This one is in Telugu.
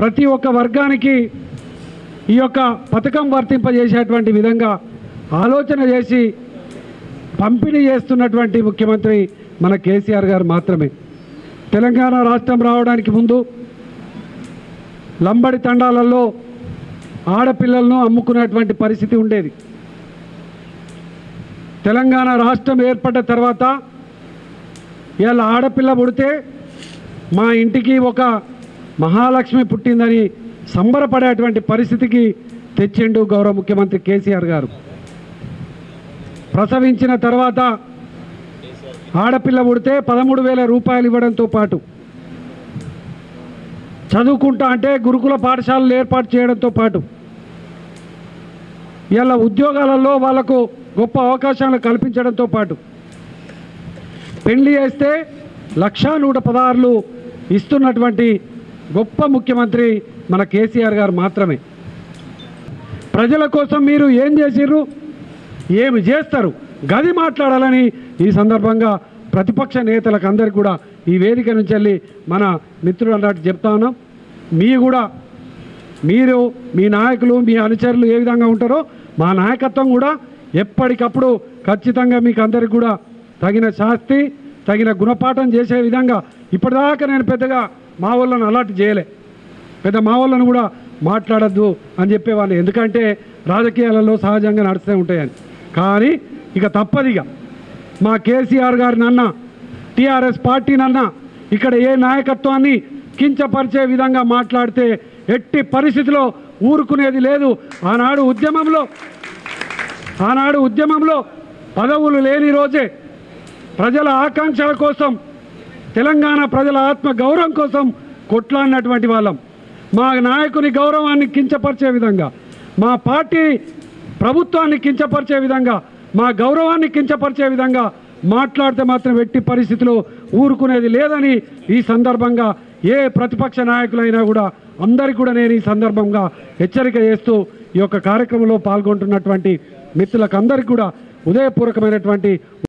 ప్రతి ఒక్క వర్గానికి ఈ యొక్క పథకం వర్తింపజేసేటువంటి విధంగా ఆలోచన చేసి పంపిణీ చేస్తున్నటువంటి ముఖ్యమంత్రి మన కేసీఆర్ గారు మాత్రమే తెలంగాణ రాష్ట్రం రావడానికి ముందు లంబడి తండాలలో ఆడపిల్లలను అమ్ముకునేటువంటి పరిస్థితి ఉండేది తెలంగాణ రాష్ట్రం ఏర్పడ్డ తర్వాత ఇవాళ ఆడపిల్ల పుడితే మా ఇంటికి ఒక మహాలక్ష్మి పుట్టిందని సంబరపడేటువంటి పరిస్థితికి తెచ్చిండు గౌరవ ముఖ్యమంత్రి కేసీఆర్ గారు ప్రసవించిన తర్వాత ఆడపిల్ల పుడితే పదమూడు వేల రూపాయలు ఇవ్వడంతో పాటు చదువుకుంటా అంటే గురుకుల పాఠశాలలు ఏర్పాటు చేయడంతో పాటు ఇలా ఉద్యోగాలలో వాళ్ళకు గొప్ప అవకాశాలు కల్పించడంతో పాటు పెళ్లి చేస్తే లక్షా నూట పదహారులు ఇస్తున్నటువంటి గొప్ప ముఖ్యమంత్రి మన కేసీఆర్ గారు మాత్రమే ప్రజల కోసం మీరు ఏం చేసిర్రు ఏమి చేస్తారు గది మాట్లాడాలని ఈ సందర్భంగా ప్రతిపక్ష నేతలకు అందరికీ కూడా ఈ వేదిక నుంచి వెళ్ళి మన మిత్రులు అన్నట్టు చెప్తా ఉన్నాం మీ కూడా మీరు మీ నాయకులు మీ అనుచరులు ఏ విధంగా ఉంటారో మా నాయకత్వం కూడా ఎప్పటికప్పుడు ఖచ్చితంగా మీకు అందరికి కూడా తగిన శాస్తి తగిన గుణపాఠం చేసే విధంగా ఇప్పటిదాకా నేను పెద్దగా మా వాళ్ళను అలర్ట్ చేయలే పెద్ద మా వాళ్ళను కూడా మాట్లాడద్దు అని చెప్పేవాళ్ళు ఎందుకంటే రాజకీయాలలో సహజంగా నడుస్తూ ఉంటాయని కానీ ఇక తప్పదిగా మా కేసీఆర్ గారిని అన్న టీఆర్ఎస్ పార్టీనన్న ఇక్కడ ఏ నాయకత్వాన్ని కించపరిచే విధంగా మాట్లాడితే ఎట్టి పరిస్థితిలో ఊరుకునేది లేదు ఆనాడు ఉద్యమంలో ఆనాడు ఉద్యమంలో పదవులు లేని రోజే ప్రజల ఆకాంక్షల కోసం తెలంగాణ ప్రజల ఆత్మ గౌరవం కోసం కొట్లాడినటువంటి వాళ్ళం మా నాయకుని గౌరవాన్ని కించపరిచే విధంగా మా పార్టీ ప్రభుత్వాన్ని కించపరిచే విధంగా మా గౌరవాన్ని కించపరిచే విధంగా మాట్లాడితే మాత్రం ఎట్టి పరిస్థితిలో ఊరుకునేది లేదని ఈ సందర్భంగా ఏ ప్రతిపక్ష నాయకులైనా కూడా అందరికీ కూడా నేను ఈ సందర్భంగా హెచ్చరిక చేస్తూ ఈ యొక్క కార్యక్రమంలో పాల్గొంటున్నటువంటి మిత్రులకు అందరికీ కూడా ఉదయపూర్వకమైనటువంటి